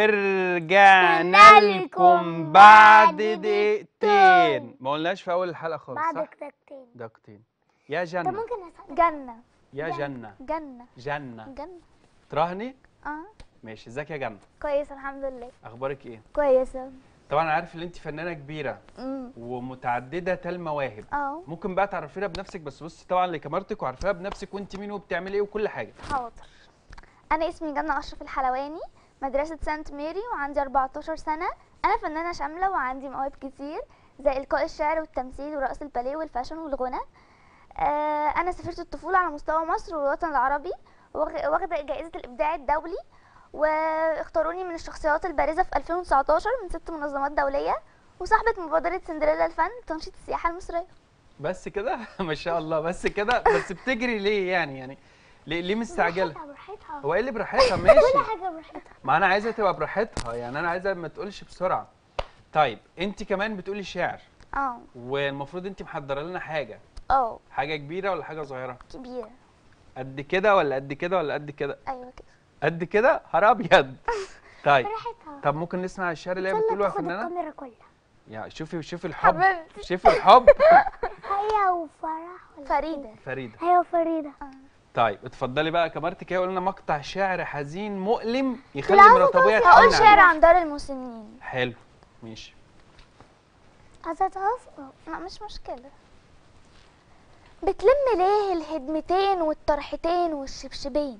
ورجعنا لكم بعد دقيقتين ما قلناش في اول الحلقه خالص بعد صح دقيقتين دقيقتين يا طب جنة ممكن اسالك جنة يا جنة جنة جنة جنة تراهني اه ماشي ازيك يا جنة كويس الحمد لله اخبارك ايه كويسة طبعا انا عارف ان انت فنانه كبيره امم ومتعدده المواهب اه ممكن بقى تعرفينا بنفسك بس بصي طبعا لكاميرتك وعارفاها بنفسك وانت مين وبتعملي ايه وكل حاجه حاضر انا اسمي جنة اشرف الحلواني مدرسة سانت ميري وعندي 14 سنة انا فنانة شاملة وعندي مواهب كتير زي القاء الشعر والتمثيل ورقص الباليه والفاشن والغنى آه انا سافرت الطفولة على مستوى مصر والوطن العربي واخ- واخدة جائزة الابداع الدولي واختاروني من الشخصيات البارزة في 2019 من ست منظمات دولية وصاحبة مبادرة سندريلا الفن لتنشيط السياحة المصرية بس كده ما شاء الله بس كده بس بتجري ليه يعني يعني ليه, ليه مستعجله براحتها براحتها هو ايه اللي براحتها ماشي كل حاجه براحتها ما انا عايزها تبقى براحتها يعني انا عايزها ما تقولش بسرعه طيب انت كمان بتقولي شعر اه والمفروض انت محضره لنا حاجه اه حاجه كبيره ولا حاجه صغيره كبيرة قد كده ولا قد كده ولا قد كده ايوه كده قد كده هر ابيض طيب براحتها طب ممكن نسمع الشعر اللي هي ان شاء بتقوله الله يا تاخد فنانه الكاميرا كلها يعني شوفي شوفي الحب حبيبتي شوفي الحب هيا وفرح ولا فريدة فريده هيا وفريده طيب اتفضلي بقى كاميرتك كده قول لنا مقطع شعر حزين مؤلم يخلي لا، مرات ابويا هقول تحن شعر عليه عن دار المسنين حلو ماشي عايزه توافق لا مش مشكلة بتلم ليه الهدمتين والطرحتين والشبشبين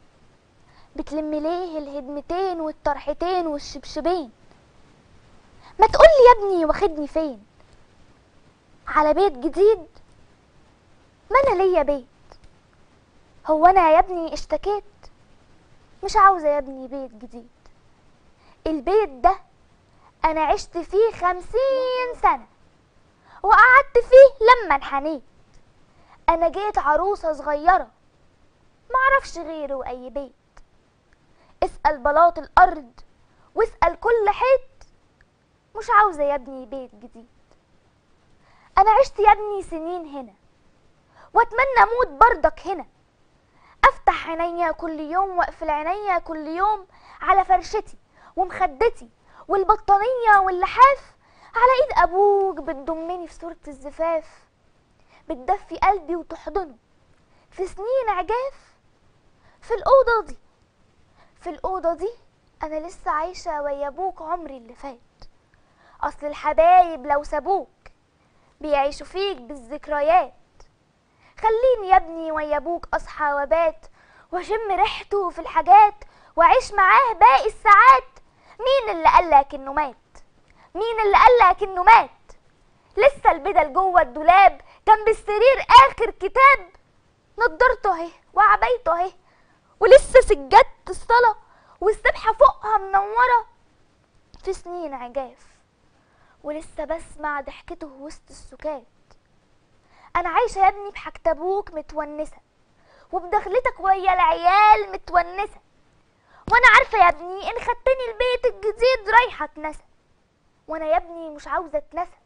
بتلم ليه الهدمتين والطرحتين والشبشبين ما تقولي يا ابني واخدني فين على بيت جديد ما انا ليا بيت هو انا يا ابني اشتكيت مش عاوزة يا ابني بيت جديد البيت ده انا عشت فيه خمسين سنة وقعدت فيه لما انحنيت انا جيت عروسة صغيرة معرفش غيره اي بيت اسأل بلاط الارض واسأل كل حيط مش عاوزة يا ابني بيت جديد انا عشت يا ابني سنين هنا واتمنى اموت برضك هنا افتح عينيا كل يوم واقفل عينيا كل يوم على فرشتي ومخدتي والبطانية واللحاف على ايد ابوك بتضمني في صورة الزفاف بتدفي قلبي وتحضنه في سنين عجاف في الأوضة دي في الأوضة دي أنا لسه عايشة ويا أبوك عمري اللي فات أصل الحبايب لو سابوك بيعيشوا فيك بالذكريات خليني يا ابني ويا أبوك أصحى وبات وأشم ريحته في الحاجات وأعيش معاه باقي الساعات مين اللي قالك إنه مات مين اللي قالك إنه مات لسه البدل جوه الدولاب جنب السرير اخر كتاب نضارته اهي وعبايته اهي ولسه سجادة الصلاة والسبحة فوقها منورة في سنين عجاف ولسه بسمع ضحكته وسط السكات انا عايشة يا ابني بحاجة ابوك متونسة وبدخلتك ويا العيال متونسة وانا عارفة يا ابني ان خدتني البيت الجديد رايحة اتنسى وانا يا ابني مش عاوزة اتنسى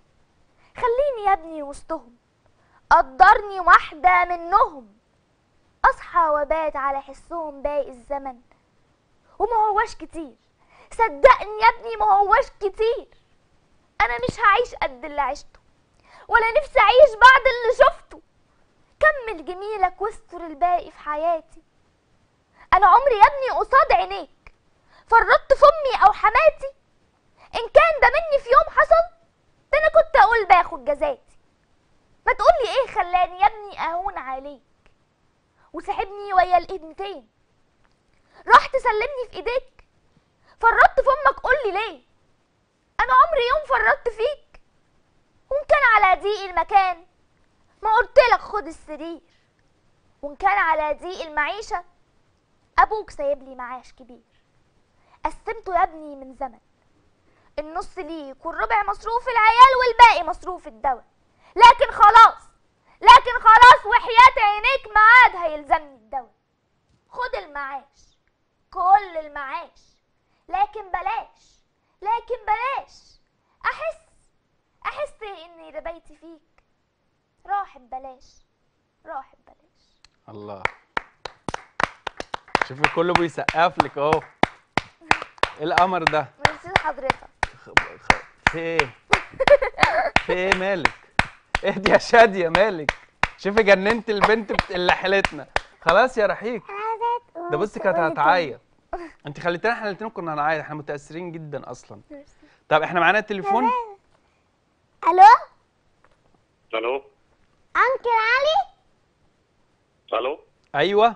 خليني يا ابني وسطهم قدرني واحدة منهم أصحى وبات على حسهم باقي الزمن وما هواش كتير صدقني يا ابني ما هواش كتير أنا مش هعيش قد اللي عشته ولا نفسي أعيش بعد اللي شفته كمل جميلك واستر الباقي في حياتي أنا عمري يا ابني قصاد عينيك فرطت في أمي أو حماتي إن كان ده مني في يوم حصل ده انا كنت اقول باخد جزاتي ما تقولي ايه خلاني يا ابني اهون عليك وسحبني ويا الابنتين راح تسلمني في ايديك فرطت في امك قولي ليه انا عمري يوم فرطت فيك وان كان على ضيق المكان ما قلتلك خد السرير وان كان على ضيق المعيشة ابوك سايب لي معاش كبير قسمته يا ابني من زمن النص ليك والربع مصروف العيال والباقي مصروف الدواء لكن خلاص لكن خلاص وحياة عينيك ميعاد هيلزمني الدواء خد المعاش كل المعاش لكن بلاش لكن بلاش احس احس اني ربيتي فيك راح ببلاش راح ببلاش الله شوفي كله بيسقف لك اهو ايه القمر ده ميرسي لحضرتك خ- خ- في ايه في ايه مالك اهدي يا شاديه مالك شوفي جننت البنت بت- اللي حلتنا خلاص يا رحيق انا عايزة تقول ده بصي كانت تقولي هتعيط انت خليتنا احنا الاثنين كنا هنعيط احنا متاثرين جدا اصلا ميرسي طب احنا معانا التليفون تاني. الو الو انكل علي الو ايوه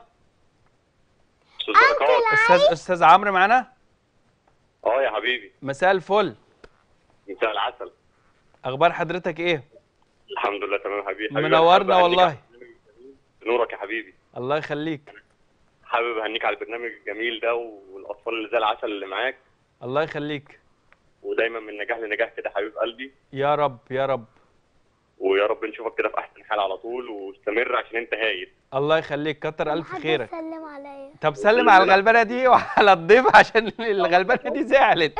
استاذ بركات استاذ استاذ عمرو معانا اه يا حبيبي مساء الفل مساء العسل اخبار حضرتك ايه الحمد لله تمام يا حبيبي حبيبي، منورنا حابب أهنيك والله. على البرنامج الجميل. نورك يا حبيبي الله يخليك حابب اهنيك على البرنامج الجميل ده والاطفال اللي زي العسل اللي معاك الله يخليك ودايما من نجاح لنجاح كده حبيب قلبي يا رب يا رب ويا رب نشوفك كده في احسن حال على طول واستمر عشان انت هايل الله يخليك كتر الف محدش خيرك سلم عليا طب سلم على الغلبانه دي وعلى الضيف عشان الغلبانه دي زعلت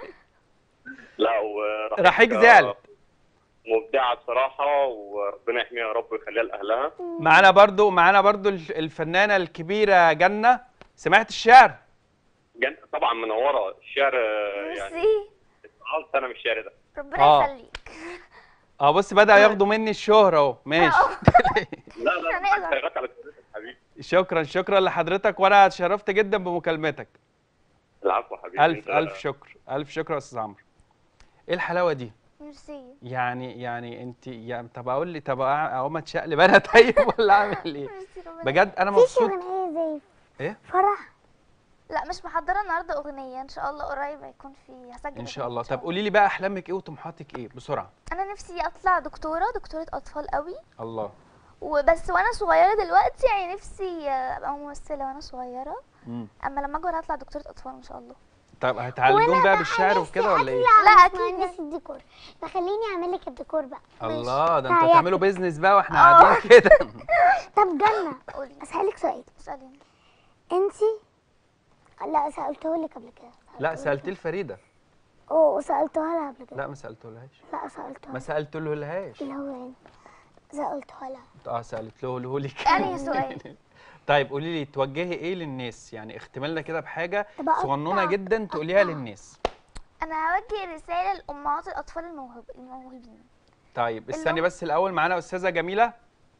لا ورحيق رحيق زعلت مبدعه بصراحه وربنا يحميها يا رب ويخليها لاهلها معانا برضو معانا برضو الف- الفنانه الكبيره جنه سمعت الشعر جن... طبعا منوره الشعر آه، يعني ميرسي اتعلمت انا من الشعر ده ربنا آه. يخليك اه بص بدأ ياخدوا مني الشهرة اهو ماشي لا لا هنقدر. خيرات على كلمتك حبيبي شكرا شكرا لحضرتك وانا اتشرفت جدا بمكالمتك العفو يا حبيبي الف أنت- الف شكر الف شكر يا استاذ عمرو ايه الحلاوه دي ميرسي يعني يعني انت يعني طب اقول لي طب أع- اقوم اتشقلب انا طيب ولا اعمل ايه ميرسي ربنا بجد انا في مبسوط اغنية زي ايه فرح لا مش محضره النهارده اغنيه ان شاء الله قريب هيكون في هسجل ان شاء أغنية الله طب قولي لي بقى احلامك ايه وطموحاتك ايه بسرعه انا نفسي اطلع دكتوره دكتوره اطفال قوي الله وبس وانا صغيره دلوقتي يعني نفسي ابقى ممثله وانا صغيره مم. اما لما اكبر هطلع دكتوره اطفال ان شاء الله طب هتعالجوهم بقى بالشعر وكده ولا ايه لا، أكيد. مهندس الديكور فخليني اعمل لك الديكور بقى الله ده انتوا تعالي. هتعملوا بيزنس بقى واحنا آه. قاعدين كده طب جنة قولي اسالك سؤال اساليني انتي لا سالته لك قبل كده لا سالت الفريده اوه سالتها لها قبل كده لا ما سالتهولهاش لا سالتها ما سالتهولهاش اللي هو يعني سالتها لها اه سالت له له لك أنهي سؤال؟ طيب قولي لي توجهي ايه للناس يعني اختملنا كده بحاجه طب أقطع- صغنونه جدا تقوليها أقطع. للناس انا هوجه رساله لامهات الاطفال الموهوب الموهوبين طيب اللي استني هو- بس الاول معانا استاذه جميله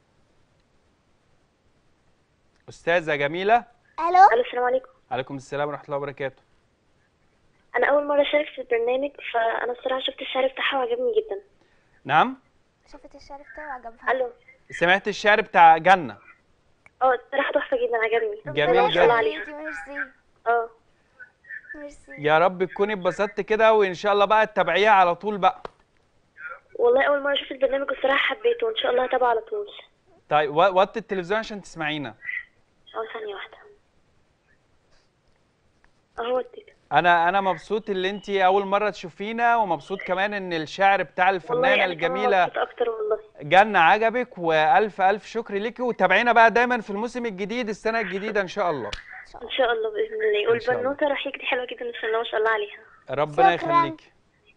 استاذه جميله الو الو السلام عليكم عليكم السلام ورحمه الله وبركاته انا اول مره اشارك في البرنامج فانا الصراحه شفت الشعر بتاعها وعجبني جدا نعم شفت الشعر بتاعي وعجبها الو سمعت الشعر بتاع جنه اه الصراحه تحفه جدا عجبني جميل ما شاء الله جدا. عليها ميرسي ميرسي اه ميرسي يا رب تكوني اتبسطت كده وان شاء الله بقى تتابعيها على طول بقى والله اول مره اشوف البرنامج والصراحه حبيته وان شاء الله هتابعه على طول طيب و- وطي التلفزيون عشان تسمعينا اه ثانيه واحده اهو التيك انا انا مبسوط اللي انت اول مره تشوفينا ومبسوط كمان ان الشعر بتاع والله الفنانه انا كمان الجميله مبسوطة اكتر والله جنة عجبك والف الف شكر ليكي وتابعينا بقى دايما في الموسم الجديد السنه الجديده ان شاء الله ان شاء الله باذن الله إن شاء الله. والبنوته رحيق دي حلوه جدا بسم الله ما شاء الله عليها ربنا شكراً. يخليك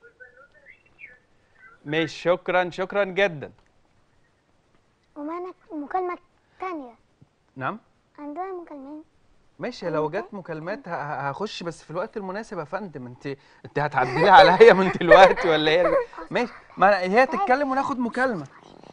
ماشي شكرا شكرا جدا ومعنا مكالمة تانية نعم عندنا مكالمين ماشي لو جت مكالمات ه- ه- هخش بس في الوقت المناسب يا فندم انت انت هتعدلي عليا من دلوقتي ولا ايه ماشي ما هي تتكلم وناخد مكالمه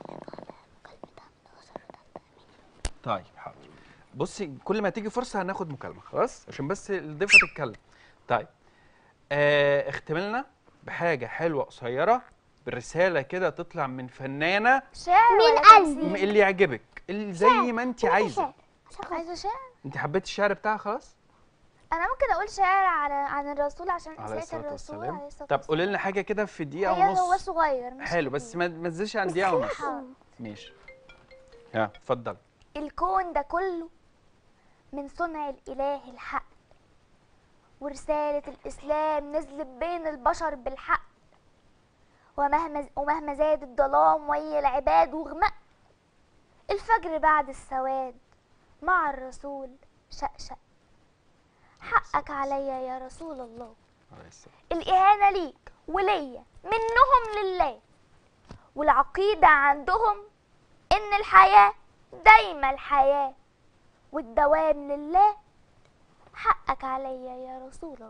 طيب حاضر بصي كل ما تيجي فرصه هناخد مكالمه خلاص عشان بس الضيفه تتكلم طيب آه اختملنا بحاجه حلوه قصيره برساله كده تطلع من فنانه شعر من ولا قلبي. تمثيل؟ م- اللي يعجبك اللي زي ما انت عايزه عايزه شعر انت حبيتي الشعر بتاعها خلاص انا ممكن اقول شعر على عن الرسول عشان عليه اسئله الصلاه الرسول والسلام عليه الصلاه طب قولي لنا حاجه كده في دقيقه هي هو ونص صغير مش حلو بس كبير. ما ما تزيدش عن دقيقه ونص حاضر. ماشي ها اتفضل الكون ده كله من صنع الإله الحق ورسالة الإسلام نزلت بين البشر بالحق ومهما ومهما زاد الظلام ويا العباد وغمق الفجر بعد السواد مع الرسول شقشق حقك عليا يا رسول الله عليه السلام الإهانة ليك وليا منهم لله والعقيدة عندهم إن الحياة دايما الحياة والدوام لله حقك عليا يا رسول الله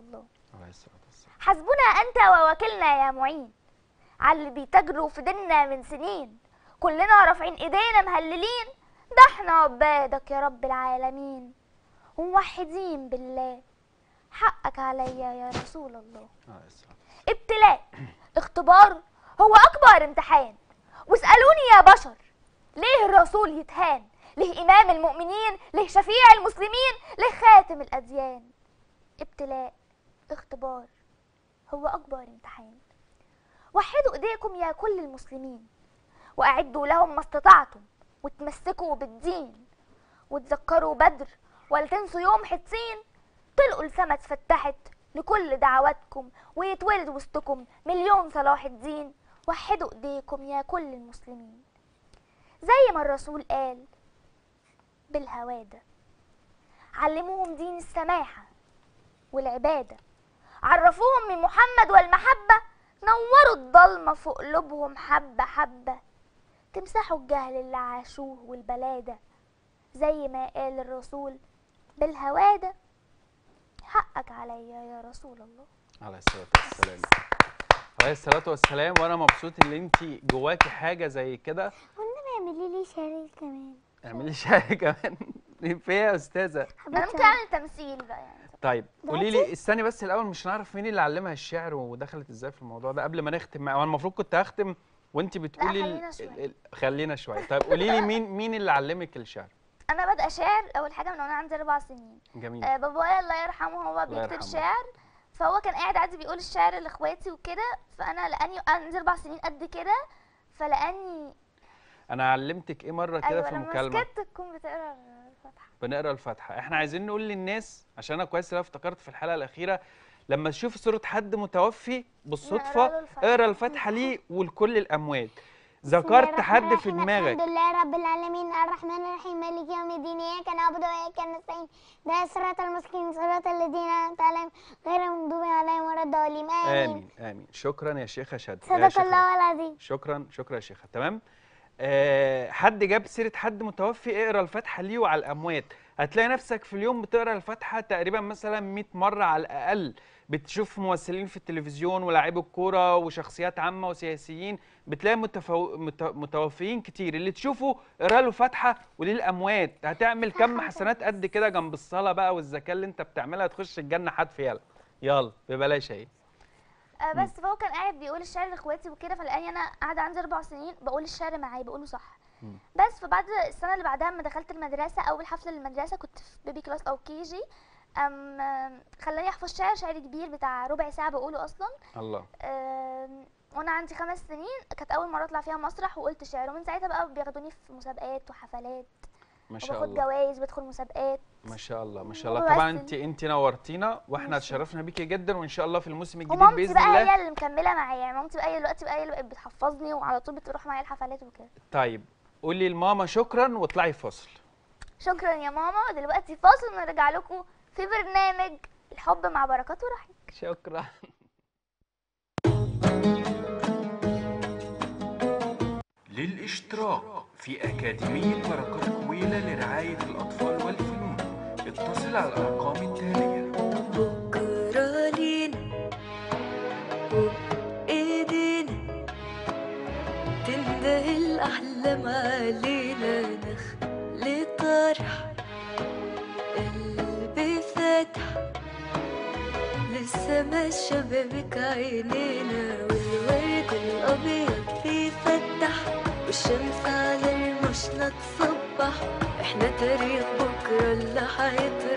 عليه الصلاه والسلام حسبنا أنت ووكلنا يا معين على اللي بيتاجروا في ديننا من سنين كلنا رافعين ايدينا مهللين ده احنا عبادك يا رب العالمين وموحدين بالله حقك عليا يا رسول الله عليه الصلاه ابتلاء اختبار هو اكبر امتحان واسالوني يا بشر ليه الرسول يتهان ليه امام المؤمنين ليه شفيع المسلمين ليه خاتم الاديان ابتلاء اختبار هو اكبر امتحان وحدوا ايديكم يا كل المسلمين واعدوا لهم ما استطعتم وتمسكوا بالدين وتذكروا بدر ولا تنسوا يوم حطين تلقوا السما اتفتحت لكل دعواتكم ويتولد وسطكم مليون صلاح الدين وحدوا ايديكم يا كل المسلمين زي ما الرسول قال بالهوادة علموهم دين السماحة والعبادة عرفوهم من محمد والمحبة نوروا الضلمة في قلوبهم حبة حبة تمسحوا الجهل اللي عاشوه والبلادة زي ما قال الرسول بالهوادة حقك عليا يا رسول الله عليه الصلاه والسلام عليه الصلاه والسلام وانا مبسوط ان انت جواكي حاجه زي كده والنبي اعملي لي شريط كمان اعملي شاي كمان فيها يا استاذه انا ممكن اعمل تمثيل بقى يعني طيب قولي لي استني بس الاول مش نعرف مين اللي علمها الشعر ودخلت ازاي في الموضوع ده قبل ما نختم معاه وانا المفروض كنت هختم وانت بتقولي ال- خلينا شوية. ال- ال- خلينا شويه طيب قولي لي مين مين اللي علمك الشعر انا بادئه شعر اول حاجه من وانا عندي اربع سنين جميل آه بابايا الله يرحمه هو بيكتب يرحمه. شعر فهو كان قاعد عادي بيقول الشعر لاخواتي وكده فانا لاني عندي اربع سنين قد كده فلاني انا علمتك ايه مره كده ايوه في لما المكالمه سكت تكون بتقرا الفاتحه بنقرا الفاتحه احنا عايزين نقول للناس عشان انا كويس إن انا افتكرت في الحلقه الاخيره لما تشوف صوره حد متوفي بالصدفه له الفاتحة. اقرا الفاتحه ليه ولكل الاموات ذكرت حد في دماغك الحمد لله رب العالمين الرحمن الرحيم مالك يوم الدين اياك نعبد واياك نستعين ده صراط المسلمين صراط الذين انعمت عليهم غير المغضوب عليهم ولا الضالين امين امين امين شكرا يا شيخه شد يا صدق شيخة الله العظيم شكرا شكرا يا شيخه تمام آه حد جاب سيره حد متوفي اقرا الفاتحه ليه وعلى الاموات هتلاقي نفسك في اليوم بتقرا الفاتحه تقريبا مثلا 100 مره على الاقل بتشوف ممثلين في التلفزيون ولاعيبي الكوره وشخصيات عامه وسياسيين بتلاقي متفو... مت... متوفيين كتير اللي تشوفه اقرا له فاتحه وليه الاموات هتعمل كم حسنات قد كده جنب الصلاه بقى والزكاه اللي انت بتعملها تخش الجنه حتف يلا يلا ببلاش اهي آه بس فهو كان قاعد بيقول الشعر لاخواتي وكده فلقاني انا قاعده عندي اربع سنين بقول الشعر معاه بقوله صح مم. بس فبعد السنه اللي بعدها لما دخلت المدرسه اول حفله للمدرسه كنت في بيبي كلاس او كي جي أم آم، خلاني احفظ شعر شعر كبير بتاع ربع ساعه بقوله اصلا الله آم، وانا عندي خمس سنين كانت اول مره اطلع فيها مسرح وقلت شعر ومن ساعتها بقى بياخدوني في مسابقات وحفلات ما شاء وباخد الله جوائز بدخل مسابقات ما شاء الله ما شاء الله وبمثل. طبعا انت انت نورتينا واحنا ماشي. اتشرفنا بيكي جدا وان شاء الله في الموسم الجديد ومامتي باذن بقى الله هي اللي مكمله معايا يعني مامتي بقى هي دلوقتي بقى هي اللي بقت بتحفظني وعلى طول بتروح معايا الحفلات وكده طيب قولي لماما شكرا واطلعي فاصل شكرا يا ماما دلوقتي فاصل ونرجع لكم في برنامج الحب مع بركات ورحيم شكرا للاشتراك في أكاديمية بركات كويلة لرعاية الأطفال والفنون اتصل على الأرقام التالية بكرة لينا وبإيدينا تنده الأحلام علينا نخلي طرح قلبي فاتح لسه شبابك عينينا والورد الأبيض بيفتح والشمس على رموشنا تصبح احنا تاريخ بكرة اللي هيطرح